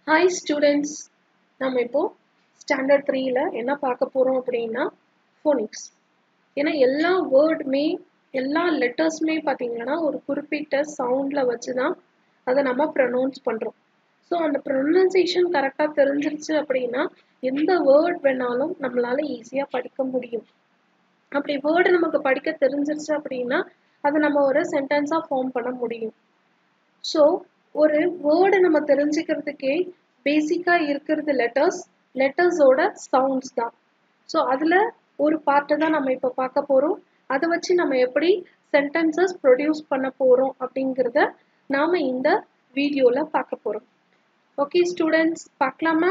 Hi students நம்ம இப்போ standard த்ரீல என்ன பார்க்க போறோம் அப்படின்னா ஃபோனிக்ஸ் ஏன்னா எல்லா வேர்டுமே எல்லா லெட்டர்ஸுமே பார்த்தீங்கன்னா ஒரு குறிப்பிட்ட சவுண்டில் வச்சு தான் அதை நம்ம ப்ரொனவுன்ஸ் பண்ணுறோம் ஸோ அந்த ப்ரொனன்சியேஷன் கரெக்டாக தெரிஞ்சிருச்சு அப்படின்னா எந்த வேர்ட் வேணாலும் நம்மளால ஈஸியாக படிக்க முடியும் அப்படி வேர்டு நமக்கு படிக்க தெரிஞ்சிருச்சு அப்படின்னா அதை நம்ம ஒரு சென்டென்ஸாக ஃபார்ம் பண்ண முடியும் ஸோ ஒரு வேர்டு நம்ம தெரிஞ்சுக்கிறதுக்கே பேசிக்காக இருக்கிறது லெட்டர்ஸ் லெட்டர்ஸோட சவுண்ட்ஸ் தான் ஸோ அதில் ஒரு பார்ட்டை தான் நம்ம இப்போ பார்க்க போகிறோம் அதை வச்சு நம்ம எப்படி சென்டென்சஸ் ப்ரொடியூஸ் பண்ண போகிறோம் அப்படிங்கிறத நாம் இந்த வீடியோவில் பார்க்க போகிறோம் ஓகே ஸ்டூடெண்ட்ஸ் பார்க்கலாமா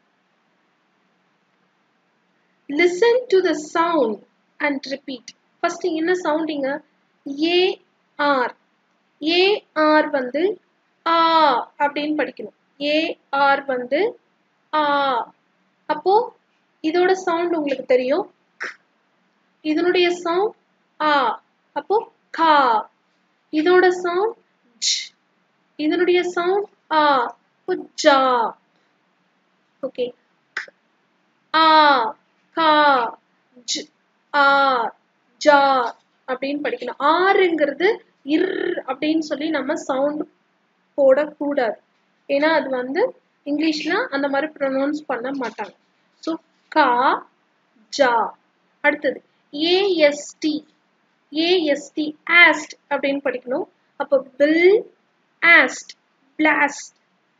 listen to the sound and repeat first என்ன சவுண்டிங்க ஏஆர் ஏஆர் வந்து ஆ அப்படின்னு படிக்கணும் ஏஆர் வந்து ஆ அப்போ இதோட சவுண்ட் உங்களுக்கு தெரியும் இதனுடைய சவுண்ட் ஆ அப்போ கா இதோட சவுண்ட் இதனுடைய சவுண்ட் ஆ ஜா ஓகே ஆ கா ஜ் ஆ ஜா அப்படின்னு படிக்கணும் ஆறுங்கிறது இர் அப்படின்னு சொல்லி நம்ம சவுண்ட் போடக்கூடாது ஏன்னா அது வந்து இங்கிலீஷ்ல அந்த மாதிரி ப்ரொனவுன்ஸ் பண்ண மாட்டாங்க ஸோ கா ஜா அடுத்தது ஏஎஸ்டி ஏஎஸ்டி ஆஸ்ட் அப்படின்னு படிக்கணும் அப்போ பில் ஆஸ்ட் பிளாஸ்ட்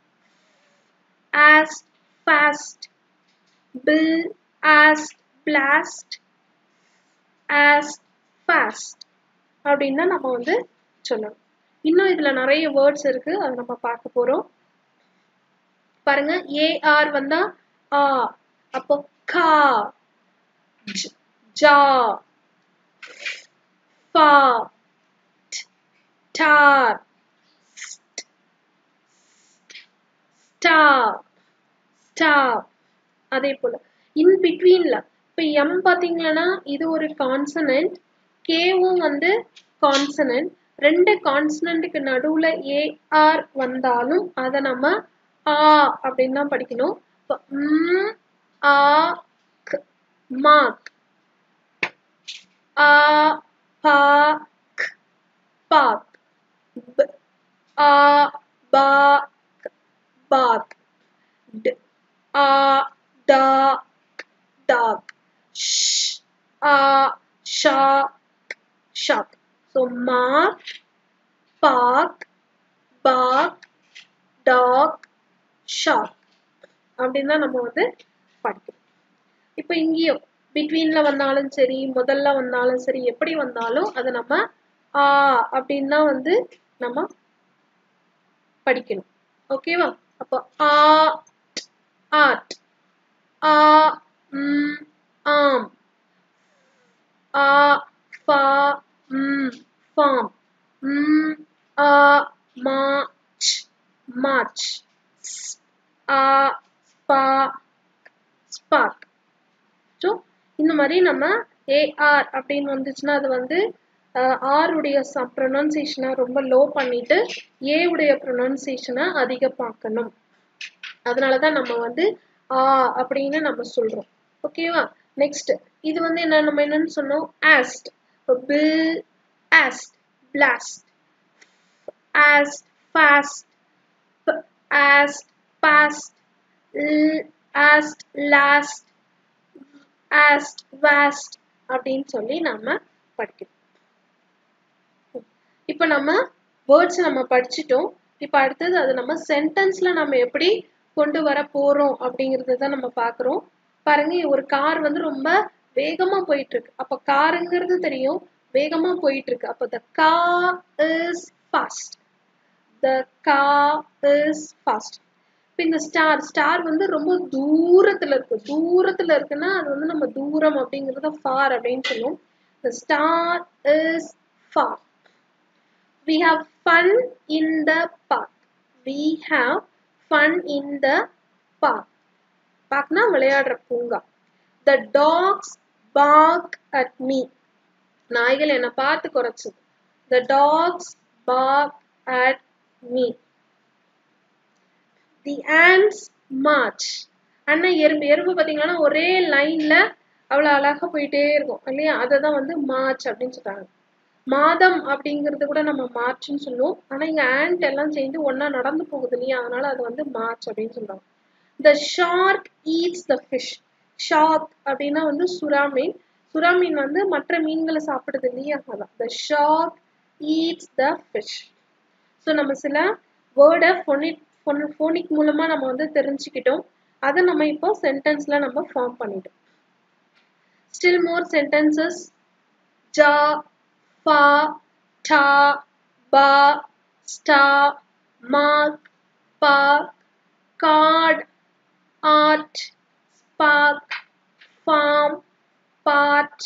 ஆஸ்ட் ஃபாஸ்ட் பில் ஆஸ்ட் பிளாஸ்ட் ஆஸ்ட் ஃபாஸ்ட் அப்படின்னு தான் நம்ம வந்து சொல்லணும் இன்னும் இதுல நிறைய வேர்ட்ஸ் இருக்கு அதை நம்ம பார்க்க போறோம் பாருங்க ஏஆர் வந்தா ஆ அப்போ கா ஜா ஃபா டார் ஸ்டா ஸ்டா அதே போல இன் பிட்வீன்ல இப்போ எம் பார்த்தீங்கன்னா இது ஒரு கான்சனன்ட் கேவும் வந்து கான்சனன்ட் ரெண்டு கான்சனண்ட்டுக்கு நடுவில் ஏஆர் வந்தாலும் அதை நம்ம ஆ அப்படின்னு தான் படிக்கணும் இப்போ ம் ஆ மாக் ஆ பா பாக் ஆ பா பாக் ஆ டா டாக் ஆ ஷா ஷாக் ஸோ மாக் பாக் பாக் டாக் ஷாக் அப்படின்னு தான் நம்ம வந்து படிக்கணும் இப்போ இங்கேயும் பிட்வீன்ல வந்தாலும் சரி முதல்ல வந்தாலும் சரி எப்படி வந்தாலும் அதை நம்ம ஆ அப்படின்னு தான் வந்து நம்ம படிக்கணும் ஓகேவா அப்போ ஆ ஆர்ட் ஆ ம் ஆம் ஆ ஃபா ம் ஃபார்ம் ம் ஆ மா மார்ச் ஆ ஸ்பா ஸ்பார்க் ஸோ இந்த மாதிரி நம்ம ஏஆர் அப்படின்னு வந்துச்சுன்னா அது வந்து ஆர் உடைய ப்ரொனன்சியேஷனை ரொம்ப லோ பண்ணிட்டு ஏ உடைய ப்ரொனன்சியேஷனை அதிகமாக்கணும் அதனால தான் நம்ம வந்து ஆ அப்படின்னு நம்ம சொல்றோம் ஓகேவா நெக்ஸ்ட் இது வந்து என்ன நம்ம என்னன்னு சொன்னோம் ast bill asked blast asked fast ast past ast last ast vast அப்படின்னு சொல்லி நம்ம படிக்கணும் இப்போ நம்ம வேர்ட்ஸ் நம்ம படிச்சிட்டோம் இப்போ அடுத்தது அது நம்ம சென்டென்ஸ்ல நம்ம எப்படி கொண்டு வர போறோம் அப்படிங்கறத தான் நம்ம பாக்குறோம் பாருங்க ஒரு கார் வந்து ரொம்ப வேகமா போயிட்டு இருக்கு அப்ப காருங்கிறது தெரியும் வேகமா போயிட்டு இருக்கு அப்ப த கா இஸ் ஃபாஸ்ட் த கா இஸ் ஃபாஸ்ட் இப்போ இந்த ஸ்டார் ஸ்டார் வந்து ரொம்ப தூரத்துல இருக்கு தூரத்துல இருக்குன்னா அது வந்து நம்ம தூரம் அப்படிங்கறத ஃபார் அப்படின்னு சொல்லுவோம் the star is far we have fun in the park we have fun in the park பார்க்னா விளையாடுற பூங்கா the dogs bark at me நாய்கள் என்னை பார்த்து குறைச்சது the dogs bark at me the ants march அண்ணா எறும்பு எறும்பு பார்த்தீங்கன்னா ஒரே லைன்ல அவ்வளோ அழகா போயிட்டே இருக்கும் இல்லையா அதை தான் வந்து மார்ச் அப்படின்னு சொல்றாங்க மாதம் அப்படிங்கிறது கூட நம்ம மார்ச்னு சொல்லுவோம் ஆனா இங்க ant எல்லாம் சேர்ந்து ஒண்ணா நடந்து போகுது இல்லையா அதனால அது வந்து மார்ச் அப்படின்னு சொல்றாங்க the shark eats the fish shark அப்படின்னா வந்து சுறா மீன் சுறா மீன் வந்து மற்ற மீன்களை சாப்பிடுது இல்லையா அதான் the shark eats the fish so நம்ம சில வேர்டை ஃபோனிக் ஃபோனிக் மூலமா நம்ம வந்து தெரிஞ்சுக்கிட்டோம் அதை நம்ம இப்போ சென்டென்ஸ்ல நம்ம ஃபார்ம் பண்ணிட்டோம் ஸ்டில் மோர் சென்டென்சஸ் ஜா ஃபா tar par star mark park card art spark farm part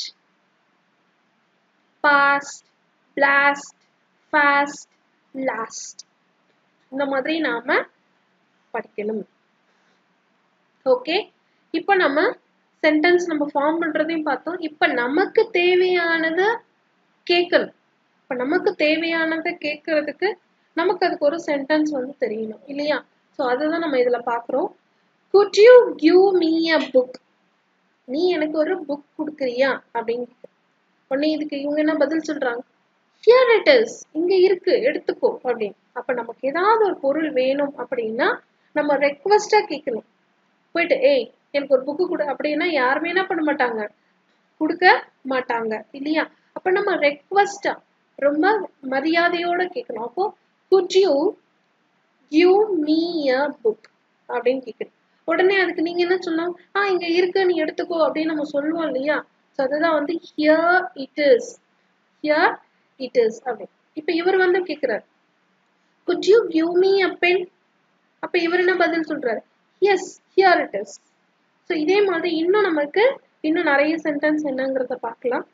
past blast fast last இந்த மாதிரி நாம படிக்கணும் ஓகே இப்போ நம்ம சென்டென்ஸ் நம்ம ஃபார்ம் பண்றதையும் பார்த்தோம் இப்போ நமக்கு தேவையானதை கேட்கணும் இப்போ நமக்கு தேவையானதை கேட்கறதுக்கு நமக்கு அதுக்கு ஒரு சென்டென்ஸ் வந்து தெரியணும் இல்லையா ஸோ அதுதான் நம்ம இதில் பார்க்குறோம் could you give me a book நீ எனக்கு ஒரு புக் கொடுக்குறியா அப்படின்னு உடனே இதுக்கு இவங்க என்ன பதில் சொல்றாங்க ஹியர் இட் இஸ் இங்க இருக்கு எடுத்துக்கோ அப்படின்னு அப்ப நமக்கு ஏதாவது ஒரு பொருள் வேணும் அப்படின்னா நம்ம ரெக்வஸ்டா கேட்கணும் போயிட்டு ஏய் எனக்கு ஒரு புக்கு கொடு அப்படின்னா யாருமே என்ன பண்ண மாட்டாங்க கொடுக்க மாட்டாங்க இல்லையா அப்ப நம்ம ரெக்வஸ்டா ரொம்ப மரியாதையோட கேட்கணும் அப்போ could you give me a book அப்படின்னு கேட்கணும் உடனே அதுக்கு நீங்க என்ன சொல்லணும் ஆ இங்க இருக்கு நீ எடுத்துக்கோ அப்படின்னு நம்ம சொல்லுவோம் இல்லையா ஸோ அதுதான் வந்து here it is here it is அப்படின்னு இப்ப இவர் வந்து கேக்குறாரு could you give me a pen அப்ப இவர் என்ன பதில் சொல்றாரு yes here it is so இதே மாதிரி இன்னும் நமக்கு இன்னும் நிறைய சென்டென்ஸ் என்னங்கிறத பார்க்கலாம்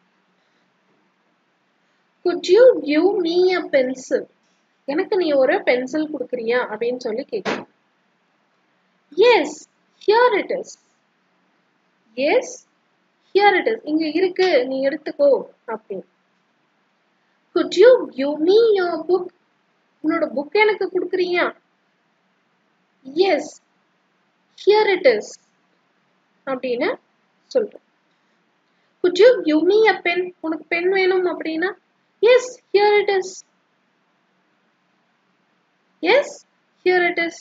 could you give me a pencil எனக்கு நீ ஒரு பென்சில் கொடுக்குறியா அப்படின்னு சொல்லி கேட்கணும் yes here it is yes here it is இங்க இருக்கு நீ எடுத்துக்கோ அப்படின்னு could you give me your book உன்னோட புக் எனக்கு கொடுக்குறியா எஸ் ஹியர் இட் இஸ் அப்படின்னு சொல்றேன் could you give me a pen உனக்கு பென் வேணும் அப்படின்னா yes here it is yes here it is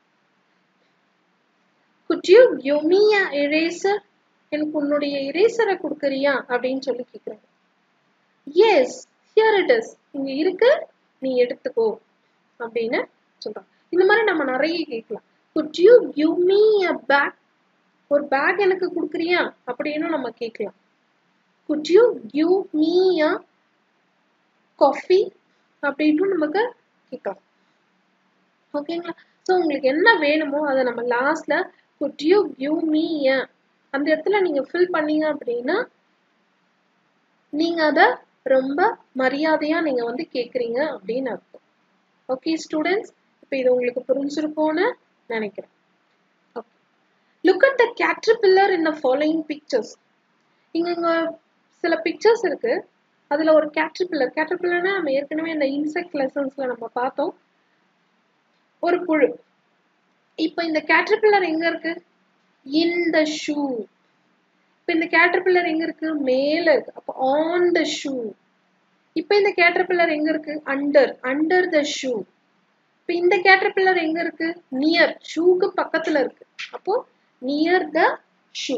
could you give me a eraser எனக்கு உன்னுடைய இரேசரை கொடுக்குறியா அப்படின்னு சொல்லி கேட்குறாங்க எஸ் ஹியர் இட் இஸ் இங்க இருக்கு நீ எடுத்துக்கோ அப்படின்னு சொல்றாங்க இந்த மாதிரி நம்ம நிறைய கேட்கலாம் could you give me a bag ஒரு பேக் எனக்கு கொடுக்குறியா அப்படின்னு நம்ம கேட்கலாம் could you give me a coffee அப்படின்னு நமக்கு கேட்கலாம் ஓகேங்களா ஸோ உங்களுக்கு என்ன வேணுமோ அதை நம்ம லாஸ்ட்ல could you give me a அந்த இடத்துல நீங்க ஃபில் பண்ணீங்க அப்படின்னா நீங்க அதை ரொம்ப மரியாதையா நீங்க வந்து கேக்குறீங்க அப்படின்னு அர்த்தம் ஓகே ஸ்டூடெண்ட்ஸ் இப்போ இது உங்களுக்கு புரிஞ்சிருக்கும்னு நினைக்கிறேன் look at the caterpillar in the following pictures இங்க இங்க சில பிக்சர்ஸ் இருக்கு அதுல ஒரு கேட்ரிபில்லர் கேட்ரிபில்லர்னா நம்ம ஏற்கனவே இந்த இன்செக்ட் லெசன்ஸ்ல நம்ம பார்த்தோம் ஒரு புழு இப்போ இந்த கேட்ரிபில்லர் எங்க இருக்கு இன் த ஷூ இப்போ இந்த கேட்டர்பில்லர் எங்க இருக்கு மேல இருக்கு அப்போ ஆன் த ஷூ இப்போ இந்த கேட்டர்பில்லர் எங்க இருக்கு அண்டர் அண்டர் த ஷூ இப்போ இந்த கேட்டர்பில்லர் எங்க இருக்கு நியர் ஷூக்கு பக்கத்துல இருக்கு அப்போ near the shoe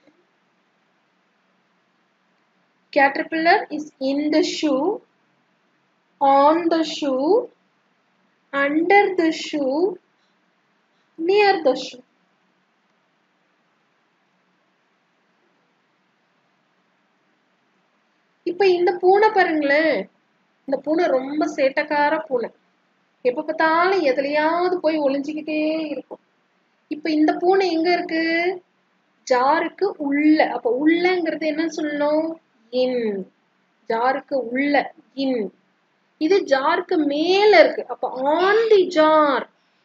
caterpillar is in the shoe on the shoe under the shoe near the shoe இப்ப இந்த பூனை பாருங்களேன் இந்த பூனை ரொம்ப சேட்டக்கார பூனை எப்ப பார்த்தாலும் எதுலயாவது போய் ஒளிஞ்சுக்கிட்டே இருக்கும் இப்ப இந்த பூனை எங்க இருக்கு ஜாருக்கு உள்ள அப்ப உள்ளங்கிறது என்ன சொல்லணும் இன் ஜாருக்கு உள்ள இன் இது ஜாருக்கு மேல இருக்கு அப்ப ஆன் தி ஜார்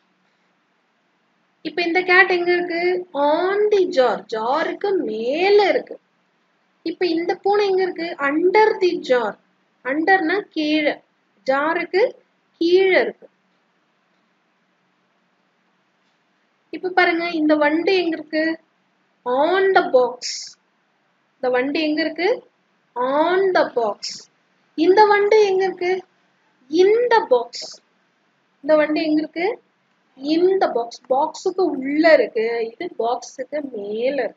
இப்ப இந்த கேட் எங்க இருக்கு ஆன் தி ஜார் ஜாருக்கு மேல இருக்கு இப்ப இந்த பூனை எங்க இருக்கு அண்டர் தி ஜார் அண்டர்னா கீழே ஜாருக்கு கீழே இருக்கு இப்ப பாருங்க இந்த வண்டு எங்க இருக்கு ஆன் த பாக்ஸ் இந்த வண்டு எங்க இருக்கு ஆன் த பாக்ஸ் இந்த வண்டு எங்க இருக்கு இந்த பாக்ஸ் இந்த வண்டு எங்க இருக்கு இந்த பாக்ஸ் பாக்ஸுக்கு உள்ள இருக்கு இது பாக்ஸுக்கு மேல இருக்கு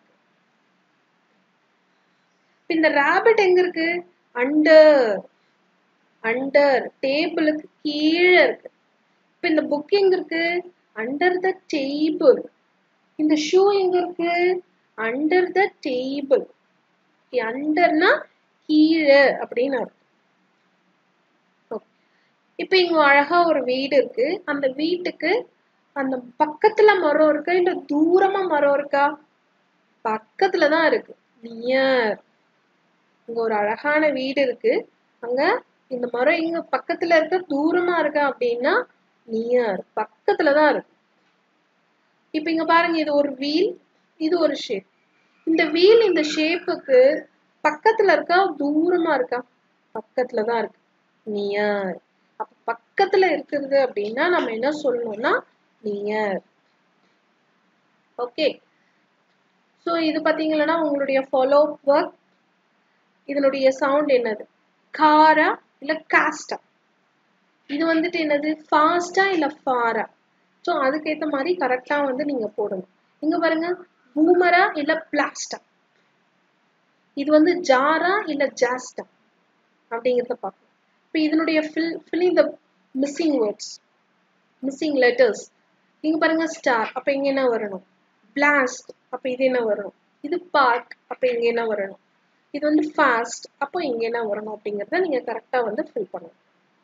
இந்த ராபிட் எங்க இருக்கு அண்டர் அண்டர் டேபிளுக்கு கீழே இருக்கு இப்ப இந்த புக் எங்க இருக்கு அண்டர் த டேபிள் இந்த ஷூ எங்க இருக்கு அண்டர் த டேபிள் அண்டர்னா கீழே அப்படின்னு அர்த்தம் இப்ப இங்க அழகா ஒரு வீடு இருக்கு அந்த வீட்டுக்கு அந்த பக்கத்துல மரம் இருக்கா இல்ல தூரமா மரம் இருக்கா பக்கத்துல தான் இருக்கு நியர் இங்க ஒரு அழகான வீடு இருக்கு அங்க இந்த மரம் இங்க பக்கத்துல இருக்க தூரமா இருக்கா அப்படின்னா நியர் பக்கத்துல தான் இருக்கு இப்ப இங்க பாருங்க இது ஒரு வீல் இது ஒரு ஷேப் இந்த வீல் இந்த ஷேப்புக்கு பக்கத்துல இருக்கா தூரமா இருக்கா பக்கத்துல தான் இருக்கு நியர் அப்ப பக்கத்துல இருக்கிறது அப்படின்னா நம்ம என்ன சொல்லணும்னா நியர் ஓகே ஸோ இது பார்த்தீங்கன்னா உங்களுடைய ஃபாலோ ஒர்க் இதனுடைய சவுண்ட் என்னது காரா இல்ல காஸ்டா இது வந்துட்டு என்னது ஃபாஸ்டா இல்ல ஃபாரா ஸோ அதுக்கேற்ற மாதிரி கரெக்டா வந்து நீங்க போடணும் இங்க பாருங்க பூமரா இல்ல பிளாஸ்டா இது வந்து ஜாரா இல்ல ஜாஸ்டா அப்படிங்கிறத பார்க்கணும் இப்போ இதனுடைய fill filling the missing words missing letters இங்க பாருங்க ஸ்டார் அப்ப இங்க என்ன வரணும் பிளாஸ்ட் அப்ப இது என்ன வரணும் இது பார்க் அப்ப இங்க என்ன வரணும் இது வந்து ஃபாஸ்ட் அப்போ இங்க என்ன வரணும் அப்படிங்கறத நீங்க கரெக்டா வந்து ஃபில் பண்ணணும்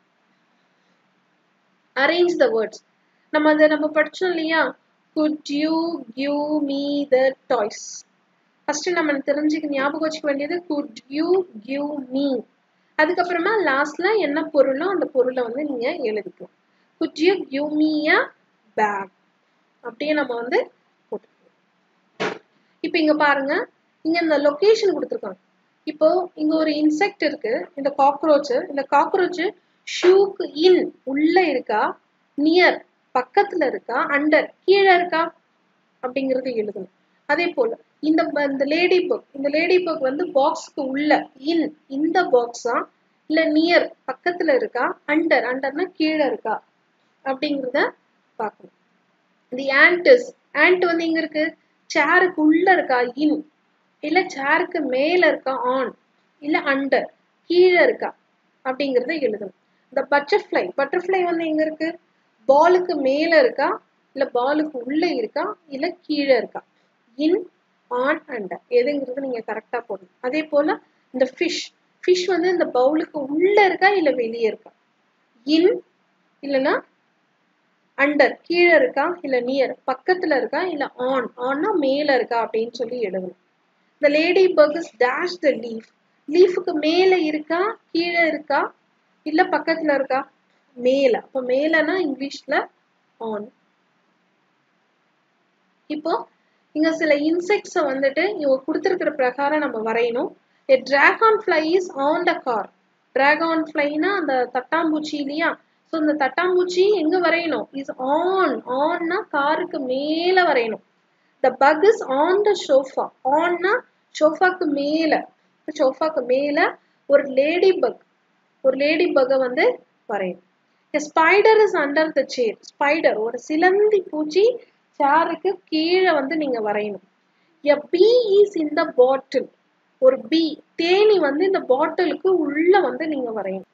அரேஞ்ச் த வேர்ட்ஸ் நம்ம அதை நம்ம படிச்சோம் இல்லையா could you give me the toys first நம்ம தெரிஞ்சுக்க ஞாபகம் வச்சுக்க வேண்டியது குட் யூ கிவ் மீ அதுக்கப்புறமா லாஸ்ட்ல என்ன பொருளோ அந்த பொருளை வந்து நீங்க எழுதிக்கலாம் could you give me a bag அப்படியே நம்ம வந்து போட்டுக்கலாம் இப்போ இங்க பாருங்க இங்க இந்த லொகேஷன் கொடுத்துருக்காங்க இப்போ இங்க ஒரு இன்செக்ட் இருக்கு இந்த காக்ரோச் இந்த காக்ரோச் ஷூக்கு இன் உள்ள இருக்கா நியர் பக்கத்துல இருக்கா அண்டர் கீழே இருக்கா அப்படிங்கறது எழுதணும் அதே போல இந்த இந்த லேடி பக் இந்த லேடி பக் வந்து பாக்ஸ்க்கு உள்ள இன் இந்த பாக்ஸா இல்ல நியர் பக்கத்துல இருக்கா அண்டர் அண்டர்னா கீழே இருக்கா அப்படிங்கிறத பார்க்கணும் தி ஆண்டஸ் ஆண்ட் வந்து எங்க இருக்கு சேருக்கு உள்ள இருக்கா இன் இல்ல சேருக்கு மேல இருக்கா ஆன் இல்ல அண்டர் கீழே இருக்கா அப்படிங்கறத எழுதணும் இந்த பட்டர்ஃப்ளை பட்டர்ஃப்ளை வந்து எங்க இருக்கு பாலுக்கு மேல இருக்கா இல்ல பாலுக்கு உள்ள இருக்கா இல்ல கீழே இருக்கா இன் ஆன் அண்டர் எதுங்கிறது நீங்க கரெக்டா போடணும் அதே போல இந்த ஃபிஷ் ஃபிஷ் வந்து இந்த பவுலுக்கு உள்ள இருக்கா இல்ல வெளியே இருக்கா இன் இல்லைன்னா அண்டர் கீழே இருக்கா இல்ல நியர் பக்கத்துல இருக்கா இல்ல ஆன் ஆன்னா மேல இருக்கா அப்படின்னு சொல்லி எழுதணும் இந்த lady bug is dash the leaf லீஃபுக்கு மேல இருக்கா கீழே இருக்கா இல்ல பக்கத்துல இருக்கா மேல அப்ப மேலனா இங்கிலீஷ்ல ஆன் இப்போ இங்க சில இன்செக்ட்ஸை வந்துட்டு இவங்க கொடுத்துருக்கிற பிரகாரம் நம்ம வரையணும் A dragon fly is on the car. Dragon flyனா அந்த தட்டாம்பூச்சி இல்லையா ஸோ இந்த தட்டாம்பூச்சி எங்க வரையணும் இஸ் ஆன் ஆன்னா காருக்கு மேல வரையணும் the bug is on the sofa ஆன்னா சோஃபாக்கு மேல சோஃபாக்கு மேல ஒரு லேடி பக் ஒரு லேடி பக்கை வந்து வரையணும் spider is under the chair spider ஒரு சிலந்தி பூச்சி சேருக்கு கீழே வந்து நீங்க வரையணும் எ பீ இஸ் இன் த பாட்டில் ஒரு பீ தேனி வந்து இந்த பாட்டிலுக்கு உள்ள வந்து நீங்க வரையணும்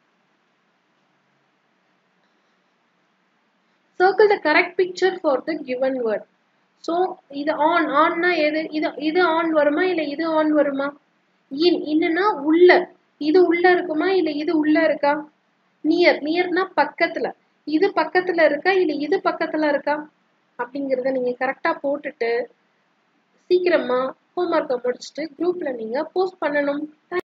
circle the correct picture for the given word so இது ஆன் ஆன்னா எது இது இது ஆன் வருமா இல்லை இது ஆன் வருமா இன் இன்னுன்னா உள்ள இது உள்ள இருக்குமா இல்லை இது உள்ள இருக்கா நியர் நியர்னா பக்கத்துல இது பக்கத்துல இருக்கா இல்லை இது பக்கத்துல இருக்கா அப்படிங்கிறத நீங்க கரெக்டா போட்டுட்டு சீக்கிரமா ஹோம்ஒர்க்கை முடிச்சுட்டு குரூப்ல நீங்க போஸ்ட் பண்ணணும்